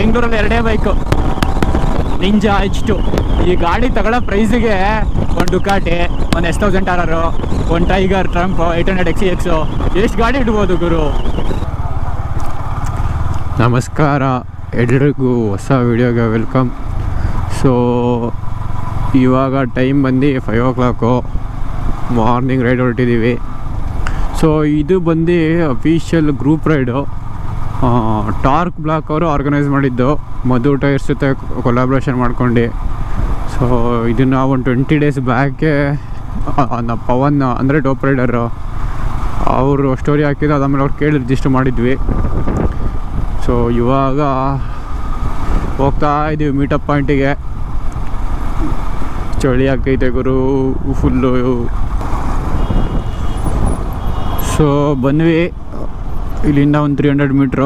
ಬೆಂಗಳೂರಲ್ಲಿ ಎರಡೇ bike ninja H two ಈ ಗಾಡಿ ತಗೊಳ್ಳೋ ಪ್ರೈಸಿಗೆ ಒಂದು ಡುಕಾಟಿ ಒಂದು ಎಸ್ ತೌಸಂಡ್ ಆರ್ ಒಂದು Tiger Triumph eight hundred XC X ಎಷ್ಟು ಗಾಡಿ ಇಡ್ಬೋದು ಗುರು ನಮಸ್ಕಾರ ಎಲ್ರಿಗೂ ಹೊಸ ವಿಡಿಯೋಗೆ ವೆಲ್ಕಮ್ ಸೊ ಇವಾಗ ಟೈಮ್ ಬಂದು five o'clock morning ride ಹೊರಟಿದ್ದೀವಿ ಸೊ ಇದು ಬಂದು official group ride Torque Black ಅವರು ಆರ್ಗನೈಸ್ ಮಾಡಿದ್ದು ಮಧು ಟೈರ್ಸ್ ಜೊತೆ ಕೊಲಾಬ್ರೇಷನ್ ಮಾಡ್ಕೊಂಡು ಸೊ ಇದನ್ನು ಒಂದು ಟ್ವೆಂಟಿ ಡೇಸ್ ಬ್ಯಾಕೆ ನಮ್ಮ ಪವನ್ ಅಂದರೆ ಡೋಪ್ ರೈಡರು ಅವರು ಸ್ಟೋರಿ ಹಾಕಿದ್ದು ಅದಾದಮೇಲೆ ಅವ್ರು ಕೇಳಿ ರಿಜಿಸ್ಟರ್ ಮಾಡಿದ್ವಿ ಸೊ ಇವಾಗ ಹೋಗ್ತಾ ಇದ್ದೀವಿ ಮೀಟಪ್ ಪಾಯಿಂಟಿಗೆ ಚಳಿ ಆಗ್ತೈತೆ ಗುರು ಫುಲ್ಲು ಸೊ ಬಂದ್ವಿ ಇಲ್ಲಿಂದ ಒಂದು ತ್ರೀ ಹಂಡ್ರೆಡ್ ಮೀಟ್ರು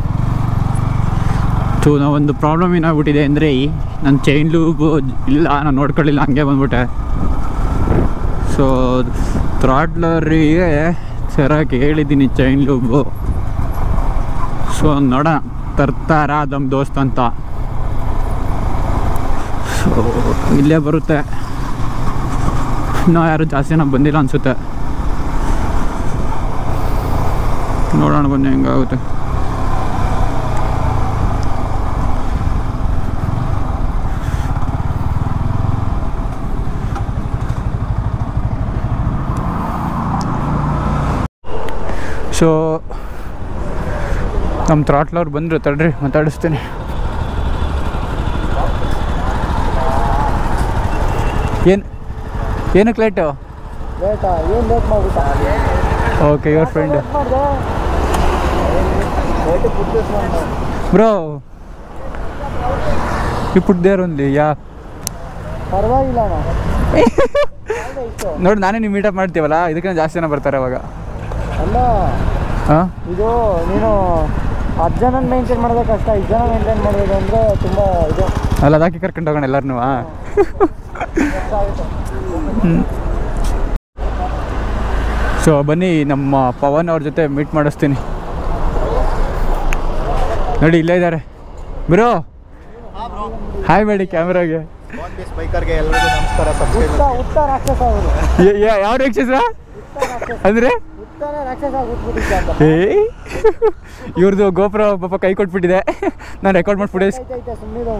ಸೊ ನಾವೊಂದು ಪ್ರಾಬ್ಲಮ್ ಏನಾಗ್ಬಿಟ್ಟಿದೆ ಅಂದರೆ ನನ್ನ ಚೈನ್ ಲೂಬು ಇಲ್ಲ ನಾನು ನೋಡ್ಕೊಳ್ಳಿಲ್ಲ ಹಂಗೆ ಬಂದ್ಬಿಟ್ಟೆ ಸೊ ಥ್ರಾಟ್ಲರಿಗೆ ಸರಿಯಾಗಿ ಹೇಳಿದ್ದೀನಿ ಚೈನ್ ಲೂಬು ಸೊ ನೋಡೋಣ ತರ್ತಾರ ನಮ್ಮ ದೋಸ್ತ್ ಅಂತ ಸೊ ಇಲ್ಲೇ ಬರುತ್ತೆ ಇನ್ನೂ ಯಾರು ಜಾಸ್ತಿ ಜನ ಬಂದಿಲ್ಲ ಅನಿಸುತ್ತೆ ನೋಡೋಣ ಬನ್ನಿ ಹೆಂಗಾಗುತ್ತೆ ಸೊ ನಮ್ಮ ಥ್ರಾಟ್ಲವ್ರು ಬಂದರು ತಡ್ರಿ ಮಾತಾಡಿಸ್ತೀನಿ ಏನು ಏನಕ್ಕೆ ಲೇಟು ಲೇಟಾ ಏನು ಲೇಟ್ ಮಾಡ್ಬಿಟ್ಟ ಓಕೆ ಯುವರ್ ಫ್ರೆಂಡ್ ಲೇಟ್ ಮಾಡಿದೆ ಲೇಟ್ ಪುಟ್ಟೇಸ್ ಮಾಡಿ bro you put there only yeah ಪರವಾಗಿಲ್ಲ ಅಣ್ಣ ಇಷ್ಟು ನೋಡಿ ನಾನೇ ನೀವು ಮೀಟಪ್ ಮಾಡ್ತೀವಲ್ಲ ಇದಕ್ಕಿಂತ ಜಾಸ್ತಿ ಜನ ಬರ್ತಾರೆ ಅವಾಗ ಅಲ್ಲ ಹಾಂ ಇದು ನೀನು ಹತ್ತು ಜನ ಮೇಂಟೈನ್ ಮಾಡೋದೇ ಕಷ್ಟ ಐದು ಜನ ಮೇಂಟೈನ್ ಮಾಡೋದು ಅಂದರೆ ತುಂಬ ಇದು ಅಲ್ಲ ಅದಾಕಿ ಕರ್ಕೊಂಡು ಹೋಗೋಣ ಎಲ್ಲರೂ ಕಷ್ಟ ಆಗುತ್ತೆ ಸೊ ಬನ್ನಿ ನಮ್ಮ ಪವನ್ ಅವ್ರ ಜೊತೆ ಮೀಟ್ ಮಾಡಿಸ್ತೀನಿ ನೋಡಿ ಇಲ್ಲೇ ಇದ್ದಾರೆ ಬ್ರೋ ಹಾಯ್ ಬೇಡಿ ಕ್ಯಾಮ್ರಾಗೆ ಬೈಕರ್ಗೆ ಎಲ್ಲರಿಗೂ ನಮಸ್ಕಾರ ಉತ್ತ ಉತ್ತ ರಾಕ್ಷಸ ಅವರು ಯಾವ ರಾಕ್ಷಸ ಉತ್ತ ರಾಕ್ಷಸ ಅಂದರೆ ಉತ್ತನೇ ರಾಕ್ಷಸ ಉಟ್ಬಿಟ್ಟಿದ್ದೆ ಅಂತ ಏ ಇವ್ರದ್ದು ಗೋಪುರ ಪಾಪ ಕೈ ಕೊಟ್ಬಿಟ್ಟಿದೆ ನಾನು ರೆಕಾರ್ಡ್ ಮಾಡಿ ಫುಟೇಜ್ ಐತೆ ಐತೆ ಸುಮ್ಮನೆ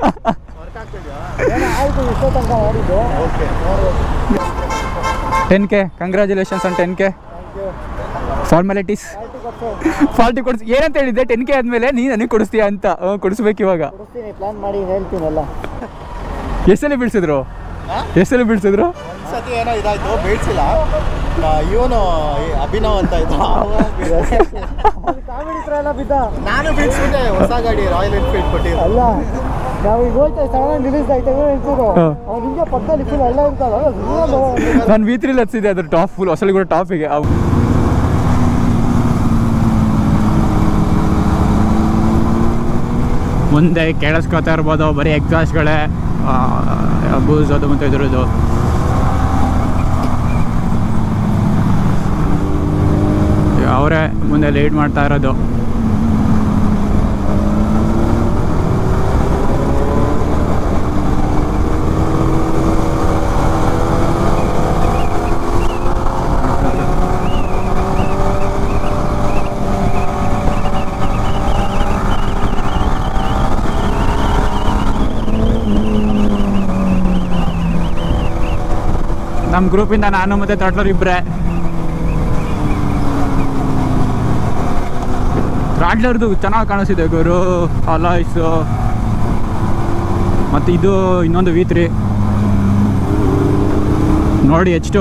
ಏನೋ ಆಯಿತು ಇಷ್ಟೋ ತನಕ ಮಾಡಿದ್ದು okay ten K congratulations on ten K thank you formalities party ಕೊಟ್ಟು ಫಾರ್ಟಿ ಕೊಡ್ಸ್ ಏನಂತ ಹೇಳಿದ್ದೆ ಟೆನ್ ಕೆ ಆದಮೇಲೆ ನೀನು ನನಗೆ ಕೊಡಿಸ್ತೀಯ ಅಂತ ಹ್ಞೂ ಕೊಡಿಸ್ಬೇಕು ಇವಾಗ ಕೊಡಿಸ್ತೀನಿ ಪ್ಲಾನ್ ಮಾಡಿ ಹೇಳ್ತೀನಲ್ಲ ಎಷ್ಟಲ್ಲಿ ಬೀಳ್ಸಿದ್ರು ಎಷ್ಟಲ್ಲಿ ಬೀಳ್ಸಿದ್ರು ಒಂದ್ಸತಿ ಏನೋ ಇದಾಯ್ತು ಬೀಳ್ಸಿಲ್ಲ ಇವನು ಅಭಿನವ್ ಅಂತ ಇದ್ದ ಕಾಮಿಡಿ ಥರ ಎಲ್ಲ ಬಿದ್ದ ನಾನು ಬೀಳ್ಸ್ಬಿಟ್ಟೆ ಹೊಸ ಗಾಡಿ ರಾಯಲ್ ಎನ್ಫೀಲ್ಡ್ ಕೊಟ್ಟಿರೋ ಅಲ್ಲ ನಾವು ಈಗ ಹೋಗ್ತಾ ಸಡನ್ ರಿಲೀಸ್ ಆಯ್ತು ಹೇಳ್ತಿದ್ರು ಹಾ. ಅವ್ನು ಹಿಂಗೆ ಪಕ್ಕದಲ್ಲಿ ಫುಲ್ ಎಲ್ಲ ಇರ್ತಲ್ಲ ನಾನು ವಿ ತ್ರೀಲಿ ಹಚ್ಚಿದೆ ಅದ್ರ ಟಾಪ್ ಫುಲ್ ಹೊಸಲಿ ಕೂಡ ಟಾಪಿಗೆ ಮುಂದೆ ಕೇಳಿಸ್ಕೊತಾ ಇರ್ಬೋದು ಬರೀ ಎಕ್ಸಾಸ್ಗಳೇ ಬೂಸ್ ಅದು ಮತ್ತು ಇದ್ರದ್ದು ಅವರೇ ಮುಂದೆ ಲೀಡ್ ಮಾಡ್ತಾ ಇರೋದು ನಮ್ಮ ಗ್ರೂಪಿಂದ ನಾನು ಮತ್ತೆ ಥ್ರಾಟ್ಲರ್ ಇಬ್ಬರೇ ಥ್ರಾಟ್ಲರ್ದು ಚೆನ್ನಾಗಿ ಕಾಣಿಸ್ತಿದೆ ಗುರು ಅಲಾಯ್ಸು ಮತ್ತು ಇದು ಇನ್ನೊಂದು ವಿ ತ್ರೀ ನೋಡಿ ಎಷ್ಟು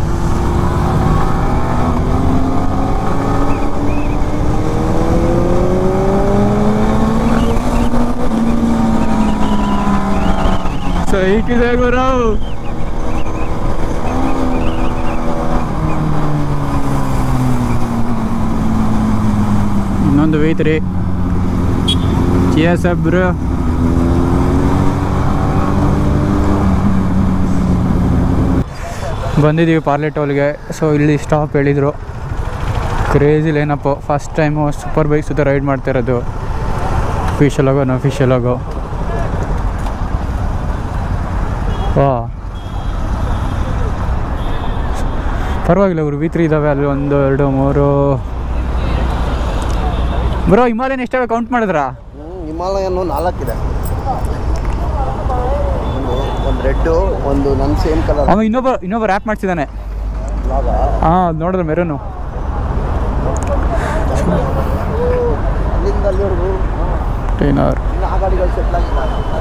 ಸೈಕಿದೆ ಗುರು ಇನ್ನೊಂದು ವಿ ತ್ರೀ ಚಿಯಸ್ ಬ್ರೋ ಬಂದಿದ್ದೀವಿ ಪಾರ್ಲೆ ಟೋಲ್ಗೆ ಸೊ ಇಲ್ಲಿ ಸ್ಟಾಪ್ ಹೇಳಿದರು ಕ್ರೇಜಿ ಏನಪ್ಪ ಫಸ್ಟ್ ಟೈಮು ಸೂಪರ್ ಬೈಕ್ಸ್ ಜೊತೆ ರೈಡ್ ಮಾಡ್ತಾ ಇರೋದು ಅಫಿಷಿಯಲ್ ಆಗೋ ಅಫಿಷಿಯಲ್ ಆಗೋ ವಾ ಪರವಾಗಿಲ್ಲ ಇವರು ವಿ ತ್ರೀ ಇದ್ದಾವೆ ಅಲ್ಲಿ ಒಂದು ಎರಡು ಮೂರು ಬ್ರೋ ಹಿಮಾಲಯನ್ ಎಷ್ಟಾವೆ ಕೌಂಟ್ ಮಾಡಿದ್ರಾ ಹಿಮಾಲಯನ್ನು ನಾಲ್ಕಿದೆ ಒಂದು ರೆಡ್ಡು ಒಂದು ನನ್ನ ಸೇಮ್ ಕಲರ್ ಅವ ಇನ್ನೊಬ್ಬ ಇನ್ನೊಬ್ಬ ರ್ಯಾಪ್ ಮಾಡ್ಸಿದ್ದಾನೆ ಹಾಂ ನೋಡಿದ್ರೆ ಮೆರೂನು ಅಲ್ಲಿಂದ ಅಲ್ಲಿವರೆಗೂ ಟೆನ್ ಅವರ್ ಇನ್ನು ಆ ಗಾಡಿಗಳು ಸೆಟ್ಲ್ ಆಗಿಲ್ಲ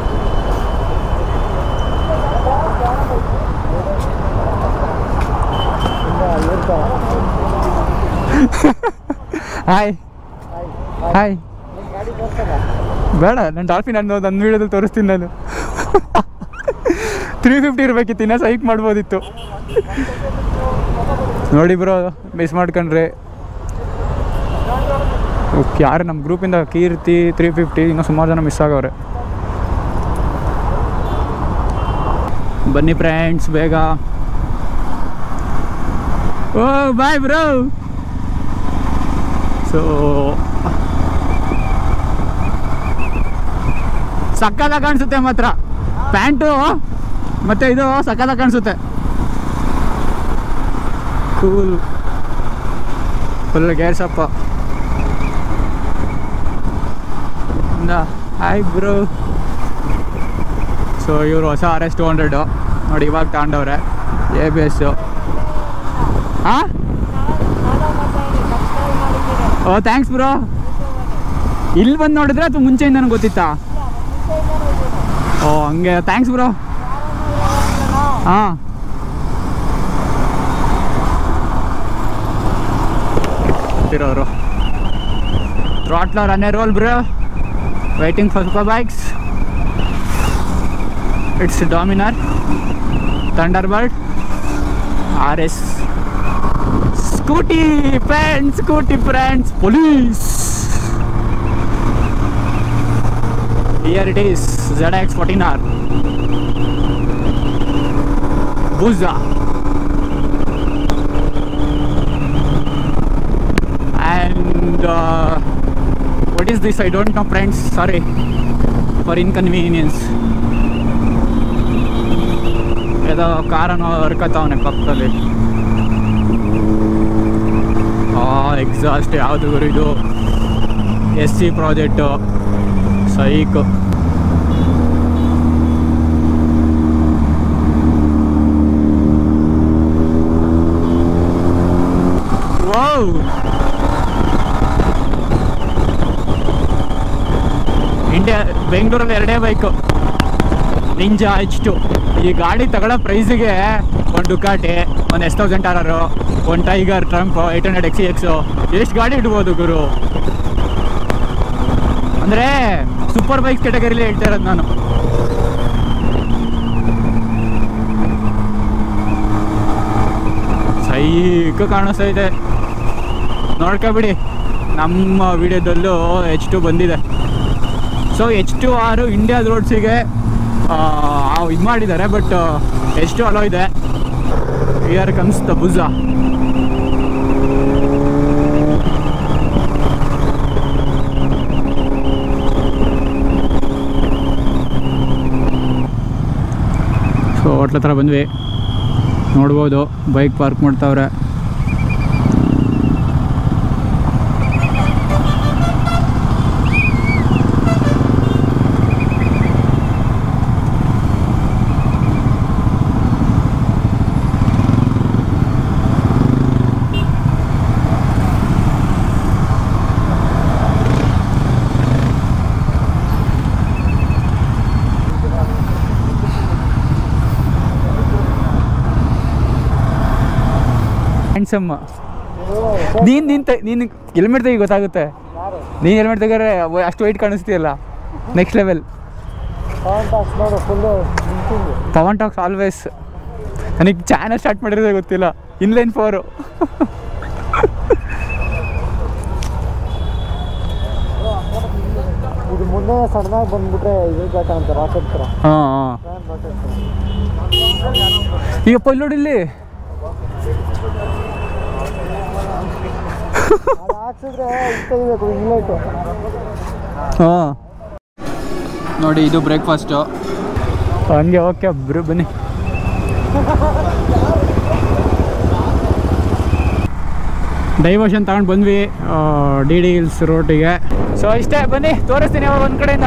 ಹಾಯ್ ಹಾಯ್ ಬೇಡ ನಾನು ಡಾಲ್ಫಿನ್ ಅನ್ನೋ ನನ್ನ ವೀಡಿಯೋದಲ್ಲಿ ತೋರಿಸ್ತೀನಿ ನಾನು ತ್ರೀ ಫಿಫ್ಟಿ ಇರಬೇಕಿತ್ತು ಇನ್ನೂ ಸೈಕ್ ಮಾಡ್ಬೋದಿತ್ತು ನೋಡಿ ಬ್ರೋ ಮಿಸ್ ಮಾಡ್ಕೊಂಡ್ರೆ ಓಕೆ ಯಾರು ನಮ್ಮ ಗ್ರೂಪಿಂದ ಕೀರ್ತಿ ತ್ರೀ ಫಿಫ್ಟಿ ಇನ್ನೂ ಸುಮಾರು ಜನ ಮಿಸ್ ಆಗವ್ರೆ ಬನ್ನಿ ಫ್ರೆಂಡ್ಸ್ ಬೇಗ ಓ ಬಾಯ್ ಬ್ರೋ ಸೊ ಸಕ್ಕದಾಗ ಕಾಣಿಸುತ್ತೆ ಮಾತ್ರ ಪ್ಯಾಂಟು ಮತ್ತೆ ಇದು ಸಕ್ಕದಾಗ ಕಾಣಿಸುತ್ತೆ ಕೂಲ್ ಫುಲ್ ಗೇರ್ಸಪ್ಪ ಹಾಯ್ ಬ್ರೋ ಸೊ ಇವರು ಹೊಸ ಆರ್ ಎಸ್ ಟು ಹಂಡ್ರೆಡು ನೋಡಿ ಇವಾಗ ತಗೊಂಡವ್ರೆ ಎ ಬಿ ಎಸ್ಸು ಹಾಂ ಓ ಥ್ಯಾಂಕ್ಸ್ ಬ್ರೋ ಇಲ್ಲಿ ಬಂದು ನೋಡಿದ್ರೆ ಅಥವಾ ಮುಂಚೆಯಿಂದ ನನಗೆ ಗೊತ್ತಿತ್ತಾ ಓ ಹಂಗೆ ಥ್ಯಾಂಕ್ಸ್ ಬ್ರೋ ಹಾಂ ಇರೋರು ಥ್ರಾಟ್ಲರ್ ಅನ್ನೇ roll bro waiting for super bikes it's dominar thunderbird rs scooty friends scooty friends police here it is zx 14r Buza and uh, what is this i don't know friends sorry for inconvenience ಏನೋ ಕಾರನ್ನು ಹರ್ಕತ್ತವನೆ ಪಕ್ಕದಲ್ಲಿ ಆ exhaust ಯಾವುದು ಗುರು ಇದು S C project ಸೈಕ್ wow India ಬೆಂಗಳೂರಲ್ಲಿ ಎರಡೇ ಬೈಕು ನಿಂಜಾ ಎಚ್ ಟು ಈ ಗಾಡಿ ತಗೊಳ್ಳೋ ಪ್ರೈಸಿಗೆ ಒಂದು ಡುಕಾಟಿ ಒಂದು ಎಸ್ ತೌಸಂಡ್ ಆರರು ಒಂದು Tiger Triumph eight hundred XC X ಎಷ್ಟು ಗಾಡಿ ಇಡ್ಬೋದು ಗುರು ಅಂದರೆ ಸೂಪರ್ ಬೈಕ್ ಕೆಟಗರಿಲಿ ಹೇಳ್ತಾ ಇರೋದು ನಾನು ಸೈಕ್ ಕಾಣಿಸ್ತಾ ಇದೆ ನೋಡ್ಕೊಬಿಡಿ ನಮ್ಮ ವಿಡಿಯೋದಲ್ಲೂ ಎಚ್ ಟು ಬಂದಿದೆ ಸೊ ಎಚ್ ಟು ಆರು ಇಂಡಿಯಾದ ರೋಡ್ಸಿಗೆ ಇದು ಮಾಡಿದ್ದಾರೆ ಬಟ್ ಎಚ್ ಟು ಅಲೋ ಇದೆ ಇಯರ್ ಕಮ್ಸ್ ದ ಬುಜಾ ಸೊ ಹೋಟ್ಲ ಹತ್ರ ಬಂದ್ವಿ ನೋಡ್ಬೋದು ಬೈಕ್ ಪಾರ್ಕ್ ಮಾಡ್ತಾವ್ರೆ ಹ್ಯಾಂಡ್ಸಮ್ ನೀನು ನಿಂತ ನೀನು ಹೆಲ್ಮೆಟ್ ತೆಗಿ ಗೊತ್ತಾಗುತ್ತೆ ನೀನು ಹೆಲ್ಮೆಟ್ ತೆಗಿದ್ರೆ ಅವ್- ಅಷ್ಟು ವೈಟ್ ಕಾಣಿಸ್ತೀಯಲ್ಲ ನೆಕ್ಸ್ಟ್ ಲೆವೆಲ್ ಪವನ್ ಟಾಕ್ಸ್ ನೋಡು ಫುಲ್ಲು ನಿಂತಿಂಗ್ ಪವನ್ ಟಾಕ್ಸ್ ಆಲ್ವೇಸ್ ನನಗೆ ಚಾನಲ್ ಸ್ಟಾರ್ಟ್ ಮಾಡಿರೋದೇ ಗೊತ್ತಿಲ್ಲ ಇನ್ಲೈನ್ ಫೋರು ಇದು ಮುಂದೆ ಸಣ್ಣದಾಗಿ ಬಂದ್ಬಿಟ್ರೆ ಇದು ಘಾಟ ಅಂತ ರಾಕೆಟ್ ಥರ ಹಾಂ ಹಾಂ ಫ್ಯಾನ್ ರಾಕೆಟ್ ಥರ ಈಗ ಪೊಲ್ ನೋಡಿ ಇಲ್ಲಿ ಅದು ಹಾಕ್ಸಿದ್ರೆ ಇದು ತೆಗಿಬೇಕು ಇಂಗ್ಲೈಟು ಹಾಂ ನೋಡಿ ಇದು ಬ್ರೇಕ್ಫಾಸ್ಟು ಹಂಗೆ ಓಕೆ ಬ್ರು ಬನ್ನಿ ಡೈವರ್ಷನ್ ತಗೊಂಡು ಬಂದ್ವಿ ಡಿ ಡಿ ಹಿಲ್ಸ್ ರೋಟಿಗೆ ಸೊ ಇಷ್ಟೇ ಬನ್ನಿ ತೋರಿಸ್ತೀನಿ ಅವಾಗ ಒಂದು ಕಡೆಯಿಂದ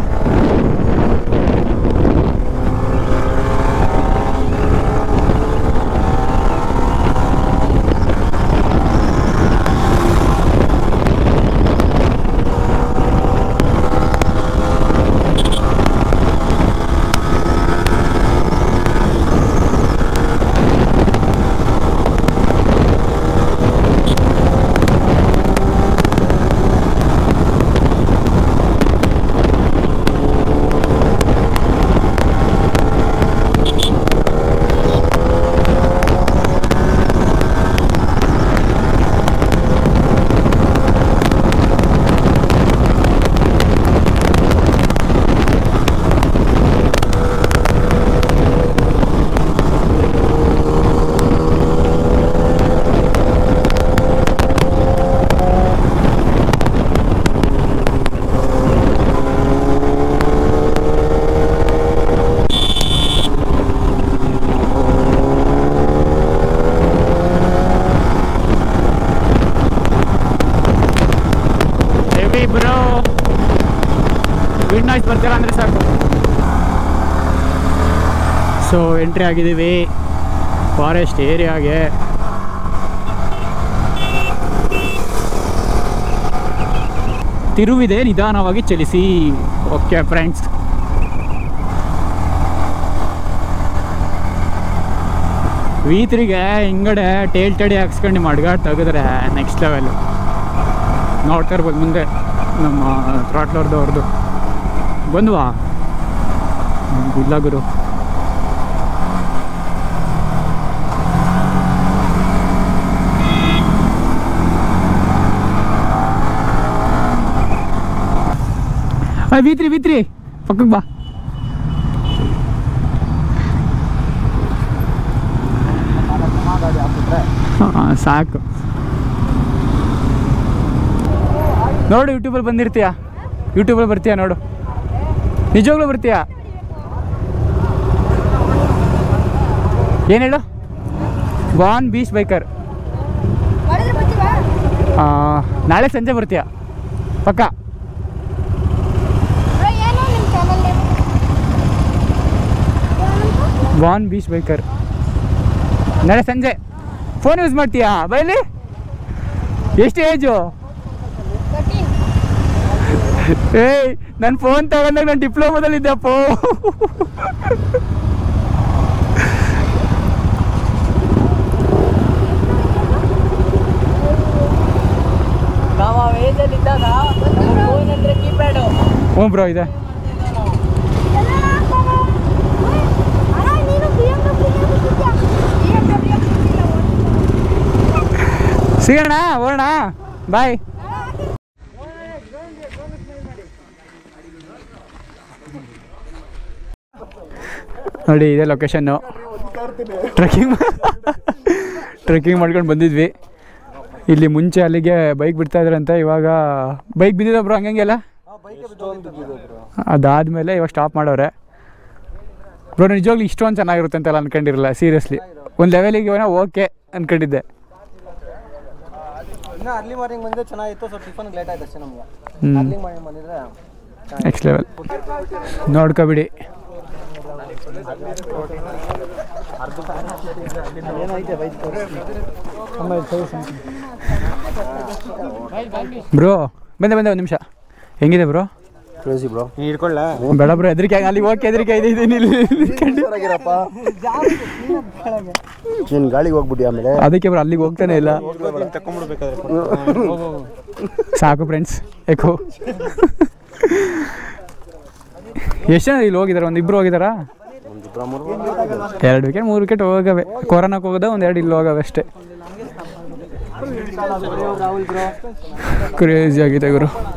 ಹೆವಿ ಬ್ರೋ ವಿಂಡ್ ನಾಯ್ಸ್ ಬರ್ತಿಲ್ಲ ಅಂದರೆ ಸಾಕು ಸೊ ಎಂಟ್ರಿ ಆಗಿದ್ದೀವಿ ಫಾರೆಸ್ಟ್ ಏರಿಯಾಗೆ ತಿರುವಿದೆ ನಿಧಾನವಾಗಿ ಚಲಿಸಿ ಓಕೆ ಫ್ರೆಂಡ್ಸ್ ವೀತ್ರಿಗೆ ಹಿಂಗಡೆ ಟೇಲ್ ಟಡಿ ಹಾಕ್ಸ್ಕೊಂಡು ಮಡ್ಗಾಡ್ ತೆಗೆದ್ರೆ ನೆಕ್ಸ್ಟ್ ಲೆವೆಲ್ ನೋಡ್ತಾ ಇರ್ಬೋದು ಮುಂದೆ ನಮ್ಮ ಥ್ರಾಟ್ಲರ್ದು ಅವ್ರದ್ದು ಬಂದ್ವಾ ಇಲ್ಲ ಗುರು ವೀತ್ರಿ ವೀತ್ರಿ ಪಕ್ಕಕ್ಕೆ ಬಾ ಹಾಂ ಸಾಕು ನೋಡು ಯೂಟ್ಯೂಬಲ್ಲಿ ಬಂದಿರ್ತೀಯ ಯೂಟ್ಯೂಬಲ್ಲಿ ಬರ್ತೀಯ ನೋಡು ನಿಜವಾಗ್ಲೂ ಬರ್ತೀಯ ಏನು ಹೇಳು ವಾನ್ ಬೀಚ್ ಬೈಕರ್ ಮಾಡಿದ್ರೆ ಬರ್ತೀವಾ ನಾಳೆ ಸಂಜೆ ಬರ್ತೀಯ ಪಕ್ಕ ಬ್ರೋ, ಏನು ನಿಮ್ಮ ಚಾನಲ್ ನೇಮ್ ವಾನ್ ಬೀಚ್ ಬೈಕರ್ ನಾಳೆ ಸಂಜೆ ಫೋನ್ ಯೂಸ್ ಮಾಡ್ತೀಯಾ ಬೈಲಿ ಎಷ್ಟು ಏಜು ತರ್ಟೀನ್ ಏಯ್ ನನ್ನ ಫೋನ್ ತಗೊಂಡಾಗ ನಾನು ಡಿಪ್ಲೊಮಾದಲ್ಲಿದ್ದೆಪ್ಪೋ ನಾವು ಆ ಏಜಲ್ಲಿ ಇದ್ದಾಗ ಫೋನ್ ಅಂದರೆ ಕೀಪ್ಯಾಡು ಹ್ಞೂ ಬ್ರೋ ಇದೆ ಅಣ್ಣ ನೀನು B M W B M W ಸಿಗೋಣ ಹೋಗೋಣ ಬಾಯ್ ನೋಡಿ ಇದೆ ಲೊಕೇಶನ್ನು ಟ್ರೆಕ್ಕಿಂಗ್ ಟ್ರೆಕ್ಕಿಂಗ್ ಮಾಡ್ಕೊಂಡು ಬಂದಿದ್ವಿ ಇಲ್ಲಿ ಮುಂಚೆ ಅಲ್ಲಿಗೆ ಬೈಕ್ ಬಿಡ್ತಾ ಇದ್ರಂತೆ ಇವಾಗ ಬೈಕ್ ಬಿದ್ದಿದೆ ಬ್ರೋ ಹಂಗಂಗೆಲ್ಲ ಅದಾದಮೇಲೆ ಇವಾಗ ಸ್ಟಾಪ್ ಮಾಡವ್ರೆ ಬ್ರೋ ನಿಜವಾಗ್ಲೂ ಇಷ್ಟೊಂದು ಚೆನ್ನಾಗಿರುತ್ತೆ ಅಂತೆಲ್ಲ ಅನ್ಕೊಂಡಿರಲ್ಲ ಸೀರಿಯಸ್ಲಿ ಒಂದು ಲೆವೆಲಿಗೆ ಏನೋ ಓಕೆ ಅನ್ಕೊಂಡಿದ್ದೆ ಇನ್ನು ಅರ್ಲಿ ಮಾರ್ನಿಂಗ್ ಬಂದ್ರೆ ಚೆನ್ನಾಗಿತ್ತು ಸೊ ಟಿಫನ್ ಲೇಟ್ ಆಯ್ತು ಅಷ್ಟೇ ನಮ್ಗೆ ಹ್ಞೂ ಅರ್ಲಿ ಮಾರ್ನಿಂಗ್ ಬಂದಿದ್ರೆ ನೆಕ್ಸ್ಟ್ ಲೆವೆಲ್ ನೋಡ್ಕೊಬಿಡಿ ಏನೈತೆ ಬೈಕ್ ಬ್ರೋ ಬಂದೆ ಬಂದೆ ಒಂದು ನಿಮಿಷ ಹೆಂಗಿದೆ ಬ್ರೋ ಕ್ರೇಜಿ ಬ್ರೋ ನೀನು ಹಿಡ್ಕೊಳ್ಳ ಬೇಡ ಬ್ರೋ ಹೆದರಿಕೆ ಆಗ- ಅಲ್ಲಿ ಓಕೆ ಹೆದರಿಕೆ ಇದೆ ಇದೀನಿ ಇಲ್ಲಿ ಆಗಿರಪ್ಪ ನೀನು ಗಾಳಿಗೆ ಹೋಗ್ಬಿಟ್ಟು ಆಮೇಲೆ ಅದಕ್ಕೆ ಬ್ರೋ ಅಲ್ಲಿಗೆ ಹೋಗ್ತಾನೆ ಇಲ್ಲ ಸಾಕು ಫ್ರೆಂಡ್ಸ್ ಏಕೋ ಎಷ್ಟು ಜನ ಇಲ್ಲಿ ಹೋಗಿದಾರೆ ಒಂದು ಇಬ್ರು ಹೋಗಿದಾರಾ ಎರಡು ವಿಕೆಟ್ ಮೂರು ವಿಕೆಟ್ ಹೋಗವೆ ಕೊರೋನಾಕ್ಕೆ ಹೋಗೋದ ಒಂದು ಎರಡು ಇಲ್ಲಿ ಹೋಗವೆ ಅಷ್ಟೇ ರಾಹುಲ್ ಬ್ರೋ ಕ್ರೇಜಿ ಆಗಿದೆ ಗುರು